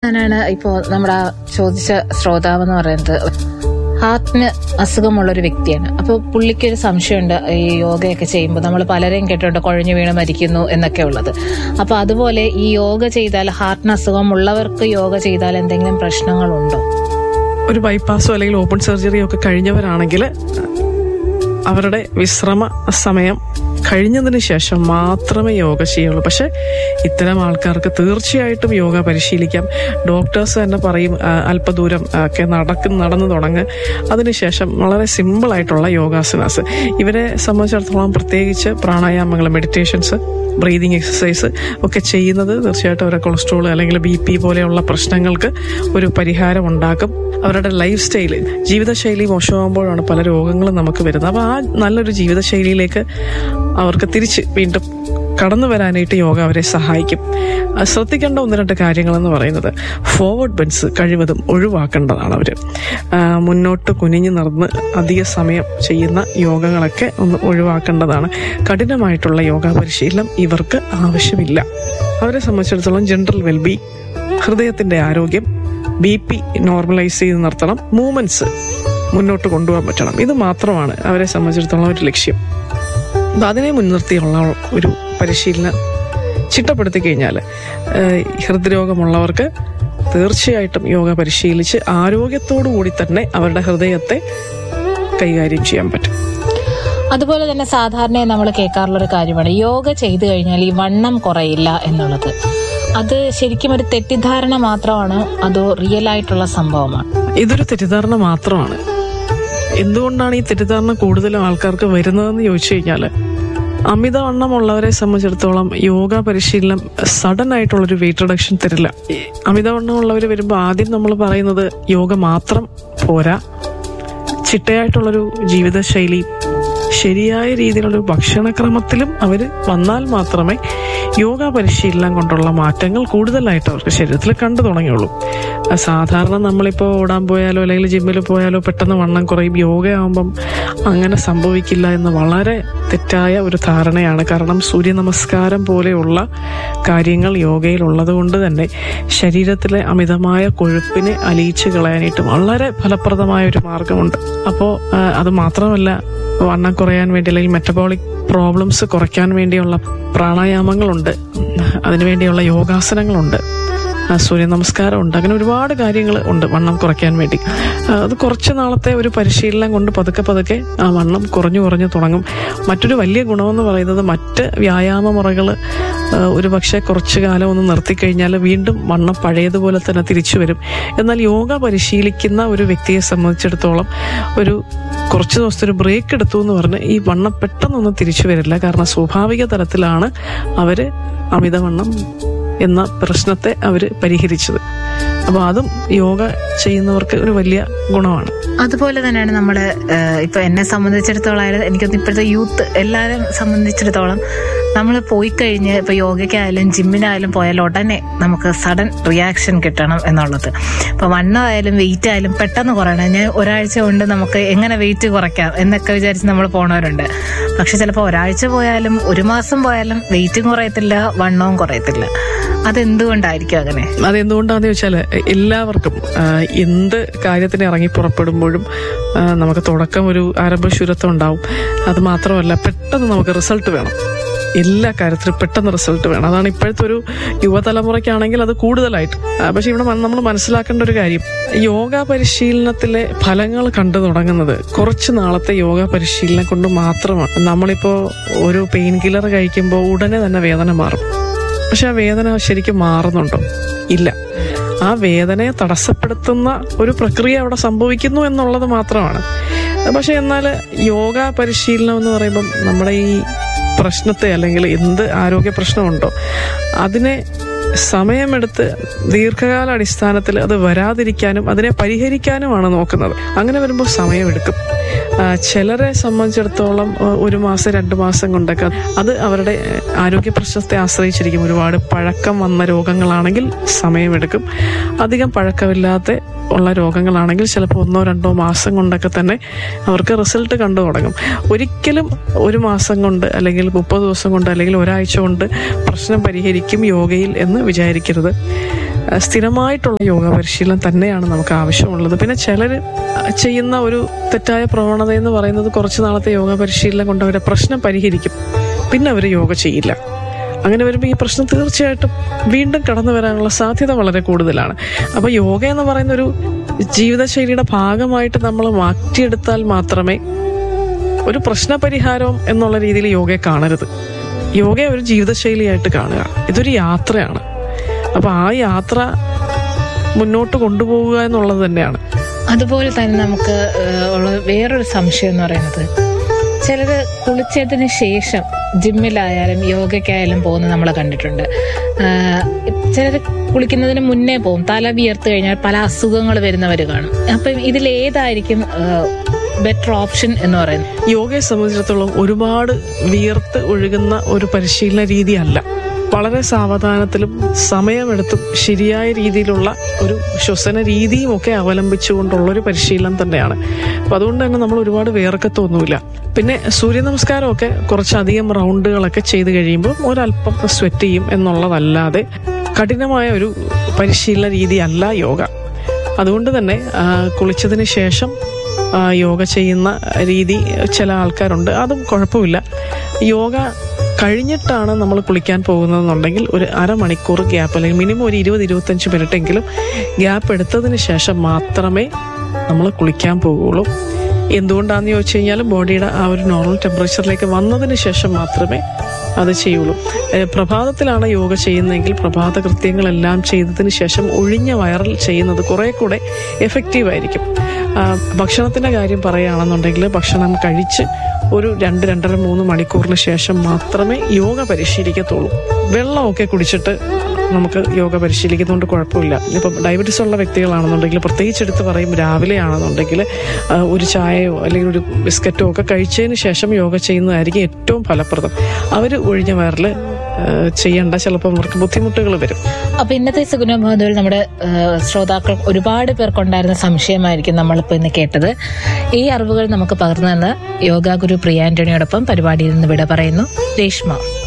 ഞാനാണ് ഇപ്പോ നമ്മുടെ ആ ചോദിച്ച ശ്രോതാവ് എന്ന് പറയുന്നത് ഹാർട്ടിന് അസുഖമുള്ള ഒരു വ്യക്തിയാണ് അപ്പോൾ പുള്ളിക്ക് ഒരു സംശയമുണ്ട് ഈ യോഗയൊക്കെ ചെയ്യുമ്പോൾ നമ്മൾ പലരെയും കേട്ടിട്ടുണ്ട് കുഴഞ്ഞു വീണ് മരിക്കുന്നു എന്നൊക്കെ ഉള്ളത് അപ്പോൾ അതുപോലെ ഈ യോഗ ചെയ്താൽ ഹാർട്ടിന് അസുഖമുള്ളവർക്ക് യോഗ ചെയ്താൽ എന്തെങ്കിലും പ്രശ്നങ്ങളുണ്ടോ ഒരു ബൈപ്പാസോ അല്ലെങ്കിൽ ഓപ്പൺ സർജറിയോ ഒക്കെ കഴിഞ്ഞവരാണെങ്കിൽ അവരുടെ വിശ്രമ സമയം കഴിഞ്ഞതിന് ശേഷം മാത്രമേ യോഗ ചെയ്യുള്ളൂ പക്ഷെ ഇത്തരം ആൾക്കാർക്ക് തീർച്ചയായിട്ടും യോഗ പരിശീലിക്കാം ഡോക്ടേഴ്സ് തന്നെ പറയും ആ, അല്പദൂരം ആ, ഒക്കെ നടക്കും നടന്നു തുടങ്ങ് അതിനുശേഷം വളരെ സിമ്പിൾ ആയിട്ടുള്ള യോഗാസനാസ് ഇവരെ സംബന്ധിച്ചിടത്തോളം പ്രത്യേകിച്ച് പ്രാണായാമങ്ങൾ മെഡിറ്റേഷൻസ് ബ്രീതിങ് എക്സസൈസ് ഒക്കെ ചെയ്യുന്നത് തീർച്ചയായിട്ടും അവരുടെ കൊളസ്ട്രോൾ അല്ലെങ്കിൽ ബി പി പോലെയുള്ള പ്രശ്നങ്ങൾക്ക് ഒരു പരിഹാരം ഉണ്ടാക്കും അവരുടെ ലൈഫ് സ്റ്റൈൽ ജീവിതശൈലി മോശമാകുമ്പോഴാണ് പല രോഗങ്ങളും നമുക്ക് വരുന്നത് അപ്പോൾ ആ നല്ലൊരു ജീവിതശൈലിയിലേക്ക് അവർക്ക് തിരിച്ച് വീണ്ടും കടന്നു വരാനായിട്ട് യോഗ അവരെ സഹായിക്കും ആ, ശ്രദ്ധിക്കേണ്ട ഒന്ന് രണ്ട് കാര്യങ്ങളെന്ന് പറയുന്നത് ഫോർവേഡ് ബെൻസ് കഴിവതും ഒഴിവാക്കേണ്ടതാണ് അവർ മുന്നോട്ട് കുനിഞ്ഞു നടന്ന് അധിക സമയം ചെയ്യുന്ന യോഗങ്ങളൊക്കെ ഒന്ന് ഒഴിവാക്കേണ്ടതാണ് കഠിനമായിട്ടുള്ള യോഗ പരിശീലനം ഇവർക്ക് ആവശ്യമില്ല അവരെ സംബന്ധിച്ചിടത്തോളം ജനറൽ വെൽബി ഹൃദയത്തിന്റെ ആരോഗ്യം ബി പി നോർമലൈസ് ചെയ്ത് നിർത്തണം മൂവ്മെന്റ്സ് മുന്നോട്ട് കൊണ്ടുപോകാൻ പറ്റണം ഇത് മാത്രമാണ് അവരെ സംബന്ധിച്ചിടത്തോളം ഒരു ലക്ഷ്യം അപ്പൊ അതിനെ മുൻനിർത്തിയുള്ള ഒരു പരിശീലനം ചിട്ടപ്പെടുത്തി കഴിഞ്ഞാൽ ഹൃദ്രോഗമുള്ളവർക്ക് തീർച്ചയായിട്ടും യോഗ പരിശീലിച്ച് ആരോഗ്യത്തോടു കൂടി തന്നെ അവരുടെ ഹൃദയത്തെ കൈകാര്യം ചെയ്യാൻ പറ്റും അതുപോലെ തന്നെ സാധാരണ നമ്മൾ കേൾക്കാറുള്ള ഒരു കാര്യമാണ് യോഗ ചെയ്തു കഴിഞ്ഞാൽ ഈ വണ്ണം കുറയില്ല എന്നുള്ളത് അത് ശരിക്കും ഒരു തെറ്റിദ്ധാരണ മാത്രമാണ് അതോ റിയൽ ആയിട്ടുള്ള സംഭവമാണ് ഇതൊരു തെറ്റിദ്ധാരണ മാത്രമാണ് എന്തുകൊണ്ടാണ് ഈ തെറ്റിദ്ധാരണ കൂടുതലും ആൾക്കാർക്ക് വരുന്നതെന്ന് ചോദിച്ചു കഴിഞ്ഞാൽ അമിതവണ്ണമുള്ളവരെ സംബന്ധിച്ചിടത്തോളം യോഗ പരിശീലനം സഡൻ ആയിട്ടുള്ളൊരു വെയിറ്റ് റിഡക്ഷൻ തരില്ല ഈ അമിതവണ്ണമുള്ളവർ വരുമ്പോൾ ആദ്യം നമ്മൾ പറയുന്നത് യോഗ മാത്രം പോരാ ചിട്ടയായിട്ടുള്ളൊരു ജീവിതശൈലി ശരിയായ രീതിയിലുള്ളൊരു ഭക്ഷണക്രമത്തിലും അവർ വന്നാൽ മാത്രമേ യോഗ പരിശീലനം കൊണ്ടുള്ള മാറ്റങ്ങൾ കൂടുതലായിട്ട് അവർക്ക് ശരീരത്തിൽ കണ്ടു തുടങ്ങിയുള്ളൂ ആ, സാധാരണ നമ്മളിപ്പോൾ ഓടാൻ പോയാലോ അല്ലെങ്കിൽ ജിമ്മിൽ പോയാലോ പെട്ടെന്ന് വണ്ണം കുറയും യോഗയാകുമ്പം അങ്ങനെ സംഭവിക്കില്ല എന്ന് വളരെ തെറ്റായ ഒരു ധാരണയാണ് കാരണം സൂര്യ നമസ്കാരം പോലെയുള്ള കാര്യങ്ങൾ യോഗയിൽ ഉള്ളത് കൊണ്ട് തന്നെ ശരീരത്തിലെ അമിതമായ കൊഴുപ്പിനെ അലിയിച്ച് കളയാനായിട്ട് വളരെ ഫലപ്രദമായ ഒരു മാർഗമുണ്ട് അപ്പോൾ അത് മാത്രമല്ല വണ്ണം കുറയാൻ വേണ്ടി അല്ലെങ്കിൽ മെറ്റബോളിക് പ്രോബ്ലംസ് കുറയ്ക്കാൻ വേണ്ടിയുള്ള പ്രാണായാമങ്ങളുണ്ട് അതിനുവേണ്ടിയുള്ള യോഗാസനങ്ങളുണ്ട് ആ, സൂര്യ നമസ്കാരമുണ്ട് അങ്ങനെ ഒരുപാട് കാര്യങ്ങൾ ഉണ്ട് വണ്ണം കുറയ്ക്കാൻ വേണ്ടി ആ, അത് കുറച്ച് നാളത്തെ ഒരു പരിശീലനം കൊണ്ട് പതുക്കെ പതുക്കെ ആ വണ്ണം കുറഞ്ഞു കുറഞ്ഞു തുടങ്ങും മറ്റൊരു വലിയ ഗുണമെന്ന് പറയുന്നത് മറ്റ് വ്യായാമ മുറകൾ ഒരു പക്ഷേ കുറച്ചു കാലം ഒന്ന് നിർത്തിക്കഴിഞ്ഞാൽ വീണ്ടും വണ്ണം പഴയതുപോലെ തന്നെ തിരിച്ചു വരും എന്നാൽ യോഗ പരിശീലിക്കുന്ന ഒരു വ്യക്തിയെ സംബന്ധിച്ചിടത്തോളം ഒരു കുറച്ച് ദിവസത്തെ ഒരു ബ്രേക്ക് എടുത്തു എന്ന് പറഞ്ഞ് ഈ വണ്ണം പെട്ടെന്നൊന്നും തിരിച്ചു വരില്ല കാരണം സ്വാഭാവിക തലത്തിലാണ് അവര് അമിതവണ്ണം എന്ന പ്രശ്നത്തെ അവർ പരിഹരിച്ചത് അപ്പോൾ അതും യോഗ ചെയ്യുന്നവർക്ക് ഒരു വലിയ ഗുണമാണ് അതുപോലെ തന്നെയാണ് നമ്മൾ ഇപ്പൊ എന്നെ സംബന്ധിച്ചിടത്തോളം ആയാലും എനിക്കൊന്ന് ഇപ്പോഴത്തെ യൂത്ത് എല്ലാവരും സംബന്ധിച്ചിടത്തോളം നമ്മൾ പോയി കഴിഞ്ഞ് ഇപ്പൊ യോഗയ്ക്കായാലും ജിമ്മിനായാലും പോയാൽ ഉടനെ നമുക്ക് സഡൻ റിയാക്ഷൻ കിട്ടണം എന്നുള്ളത് ഇപ്പൊ വണ്ണമായാലും വെയിറ്റ് ആയാലും പെട്ടെന്ന് കുറയണം ഞാൻ ഒരാഴ്ച കൊണ്ട് നമുക്ക് എങ്ങനെ വെയിറ്റ് കുറയ്ക്കാം എന്നൊക്കെ വിചാരിച്ച് നമ്മൾ പോണവരുണ്ട് പക്ഷെ ചിലപ്പോൾ ഒരാഴ്ച പോയാലും ഒരു മാസം പോയാലും വെയിറ്റും കുറയത്തില്ല വണ്ണവും കുറയത്തില്ല അതെന്തുകൊണ്ടായിരിക്കും അങ്ങനെ അതെന്തുകൊണ്ടാന്ന് ചോദിച്ചാൽ എല്ലാവർക്കും ആ, എന്ത് കാര്യത്തിന് ഇറങ്ങി പുറപ്പെടുമ്പോഴും ആ, നമുക്ക് തുടക്കം ഒരു ആരംഭശൂരത്വം ഉണ്ടാവും അത് മാത്രമല്ല പെട്ടെന്ന് നമുക്ക് റിസൾട്ട് വേണം എല്ലാ കാര്യത്തിലും പെട്ടെന്ന് റിസൾട്ട് വേണം അതാണ് ഇപ്പോഴത്തെ ഒരു യുവതലമുറയ്ക്കാണെങ്കിൽ അത് കൂടുതലായിട്ട് ആ, പക്ഷെ ഇവിടെ നമ്മൾ മനസ്സിലാക്കേണ്ട ഒരു കാര്യം യോഗ പരിശീലനത്തിലെ ഫലങ്ങൾ കണ്ടു തുടങ്ങുന്നത് കുറച്ച് നാളത്തെ യോഗ പരിശീലനം കൊണ്ട് മാത്രമാണ് നമ്മളിപ്പോൾ ഒരു പെയിൻ കില്ലർ കഴിക്കുമ്പോൾ ഉടനെ തന്നെ വേദന മാറും പക്ഷെ ആ വേദന ശരിക്കും മാറുന്നുണ്ടോ ഇല്ല ആ വേദനയെ തടസ്സപ്പെടുത്തുന്ന ഒരു പ്രക്രിയ അവിടെ സംഭവിക്കുന്നു എന്നുള്ളത് മാത്രമാണ് പക്ഷെ എന്നാൽ യോഗ പരിശീലനം എന്ന് പറയുമ്പം നമ്മുടെ ഈ പ്രശ്നത്തെ അല്ലെങ്കിൽ എന്ത് ആരോഗ്യ പ്രശ്നമുണ്ടോ അതിനെ സമയമെടുത്ത് ദീർഘകാല അടിസ്ഥാനത്തിൽ അത് വരാതിരിക്കാനും അതിനെ പരിഹരിക്കാനുമാണ് നോക്കുന്നത് അങ്ങനെ വരുമ്പോൾ സമയമെടുക്കും ആ, ചിലരെ സംബന്ധിച്ചിടത്തോളം ആ, ഒരു മാസം രണ്ട് മാസം കൊണ്ടൊക്കെ അത് അവരുടെ ആരോഗ്യ പ്രശ്നത്തെ ആശ്രയിച്ചിരിക്കും ഒരുപാട് പഴക്കം വന്ന രോഗങ്ങളാണെങ്കിൽ സമയമെടുക്കും അധികം പഴക്കമില്ലാത്ത ഉള്ള രോഗങ്ങളാണെങ്കിൽ ചിലപ്പോൾ ഒന്നോ രണ്ടോ മാസം കൊണ്ടൊക്കെ തന്നെ അവർക്ക് റിസൾട്ട് കണ്ടു തുടങ്ങും ഒരിക്കലും ഒരു മാസം കൊണ്ട് അല്ലെങ്കിൽ മുപ്പത് ദിവസം കൊണ്ട് അല്ലെങ്കിൽ ഒരാഴ്ച കൊണ്ട് പ്രശ്നം പരിഹരിക്കും യോഗയിൽ എന്ന് വിചാരിക്കരുത് ആ, സ്ഥിരമായിട്ടുള്ള യോഗ പരിശീലനം തന്നെയാണ് നമുക്ക് ആവശ്യമുള്ളത് പിന്നെ ചിലർ ചെയ്യുന്ന ഒരു തെറ്റായ പ്രവണത എന്ന് പറയുന്നത് കുറച്ച് നാളത്തെ യോഗ പരിശീലനം കൊണ്ട് അവരെ പ്രശ്നം പരിഹരിക്കും പിന്നെ അവർ യോഗ ചെയ്യില്ല അങ്ങനെ വരുമ്പോൾ ഈ പ്രശ്നം തീർച്ചയായിട്ടും വീണ്ടും കടന്നു വരാനുള്ള സാധ്യത വളരെ കൂടുതലാണ് അപ്പോൾ യോഗ എന്ന് പറയുന്ന ഒരു ജീവിതശൈലിയുടെ ഭാഗമായിട്ട് നമ്മൾ മാറ്റിയെടുത്താൽ മാത്രമേ ഒരു പ്രശ്നപരിഹാരം എന്നുള്ള രീതിയിൽ യോഗയെ കാണരുത് യോഗയെ ഒരു ജീവിതശൈലിയായിട്ട് കാണുക ഇതൊരു യാത്രയാണ് അപ്പൊ ആ യാത്ര മുന്നോട്ട് കൊണ്ടുപോവുക എന്നുള്ളത് തന്നെയാണ് അതുപോലെ തന്നെ നമുക്ക് ഏഹ്, ഉള്ള വേറൊരു സംശയം എന്ന് പറയുന്നത് ചിലര് കുളിച്ചതിന് ശേഷം ജിമ്മിലായാലും യോഗയ്ക്കായാലും പോകുന്നത് നമ്മൾ കണ്ടിട്ടുണ്ട് ചിലർ കുളിക്കുന്നതിന് മുന്നേ പോകും തല വിയർത്ത് കഴിഞ്ഞാൽ പല അസുഖങ്ങൾ വരുന്നവർ കാണും അപ്പം ഇതിലേതായിരിക്കും ബെറ്റർ ഓപ്ഷൻ എന്ന് പറയുന്നത് യോഗയെ സംബന്ധിച്ചിടത്തോളം ഒരുപാട് വിയർത്ത് ഒഴുകുന്ന ഒരു പരിശീലന രീതിയല്ല വളരെ സാവധാനത്തിലും സമയമെടുത്തും ശരിയായ രീതിയിലുള്ള ഒരു ശ്വസന രീതിയും ഒക്കെ അവലംബിച്ചുകൊണ്ടുള്ള ഒരു പരിശീലനം തന്നെയാണ് അപ്പൊ അതുകൊണ്ട് തന്നെ നമ്മൾ ഒരുപാട് വേർക്കത്തൊന്നുമില്ല പിന്നെ സൂര്യ നമസ്കാരമൊക്കെ കുറച്ചധികം റൗണ്ടുകളൊക്കെ ചെയ്ത് കഴിയുമ്പോൾ ഒരല്പം സ്വെറ്റ് ചെയ്യും എന്നുള്ളതല്ലാതെ കഠിനമായ ഒരു പരിശീലന രീതിയല്ല യോഗ അതുകൊണ്ട് തന്നെ ആ, കുളിച്ചതിന് ശേഷം ആ, യോഗ ചെയ്യുന്ന രീതി ചില ആൾക്കാരുണ്ട് അതും കുഴപ്പമില്ല യോഗ കഴിഞ്ഞിട്ടാണ് നമ്മൾ കുളിക്കാൻ പോകുന്നതെന്നുണ്ടെങ്കിൽ ഒരു അരമണിക്കൂർ ഗ്യാപ്പ് അല്ലെങ്കിൽ മിനിമം ഒരു ഇരുപത് ഇരുപത്തഞ്ച് മിനിറ്റ് എങ്കിലും ഗ്യാപ്പ് എടുത്തതിന് ശേഷം മാത്രമേ നമ്മൾ കുളിക്കാൻ പോകുള്ളൂ എന്തുകൊണ്ടാണെന്ന് ചോദിച്ചു കഴിഞ്ഞാൽ ബോഡിയുടെ ആ ഒരു നോർമൽ ടെമ്പറേച്ചറിലേക്ക് വന്നതിന് ശേഷം മാത്രമേ അത് ചെയ്യുള്ളൂ ഏഹ് പ്രഭാതത്തിലാണ് യോഗ ചെയ്യുന്നതെങ്കിൽ പ്രഭാത കൃത്യങ്ങളെല്ലാം ചെയ്തതിന് ശേഷം ഒഴിഞ്ഞ വയറിൽ ചെയ്യുന്നത് കുറെ കൂടെ എഫക്റ്റീവ് ആയിരിക്കും ആ, ഭക്ഷണത്തിന്റെ കാര്യം പറയുകയാണെന്നുണ്ടെങ്കിൽ ഭക്ഷണം കഴിച്ച് ഒരു രണ്ട് രണ്ടര മൂന്ന് മണിക്കൂറിന് ശേഷം മാത്രമേ യോഗ പരിശീലിക്കത്തുള്ളൂ വെള്ളമൊക്കെ കുടിച്ചിട്ട് നമുക്ക് യോഗ പരിശീലിക്കുന്നതുകൊണ്ട് കുഴപ്പമില്ല ഇപ്പം ഡയബറ്റീസ് ഉള്ള വ്യക്തികളാണെന്നുണ്ടെങ്കിൽ പ്രത്യേകിച്ച് എടുത്ത് പറയും രാവിലെ ആണെന്നുണ്ടെങ്കിൽ ആ, ഒരു ചായയോ അല്ലെങ്കിൽ ഒരു ബിസ്ക്കറ്റോ ഒക്കെ കഴിച്ചതിന് ശേഷം യോഗ ചെയ്യുന്നതായിരിക്കും ഏറ്റവും ഫലപ്രദം അവർ ഒഴിഞ്ഞ വയറിൽ ചെയ്യേണ്ട ചിലപ്പോൾ അവർക്ക് ബുദ്ധിമുട്ടുകൾ വരും അപ്പൊ ഇന്നത്തെ സുഗുണബോധയിൽ നമ്മുടെ ഏഹ്, ശ്രോതാക്കൾ ഒരുപാട് പേർക്കുണ്ടായിരുന്ന സംശയമായിരിക്കും നമ്മളിപ്പോ ഇന്ന് കേട്ടത് ഈ അറിവുകൾ നമുക്ക് പകർന്നു തന്ന യോഗാ ഗുരു പ്രിയ ആന്റണിയോടൊപ്പം പരിപാടിയിൽ നിന്ന് വിട പറയുന്നു രേഷ്മ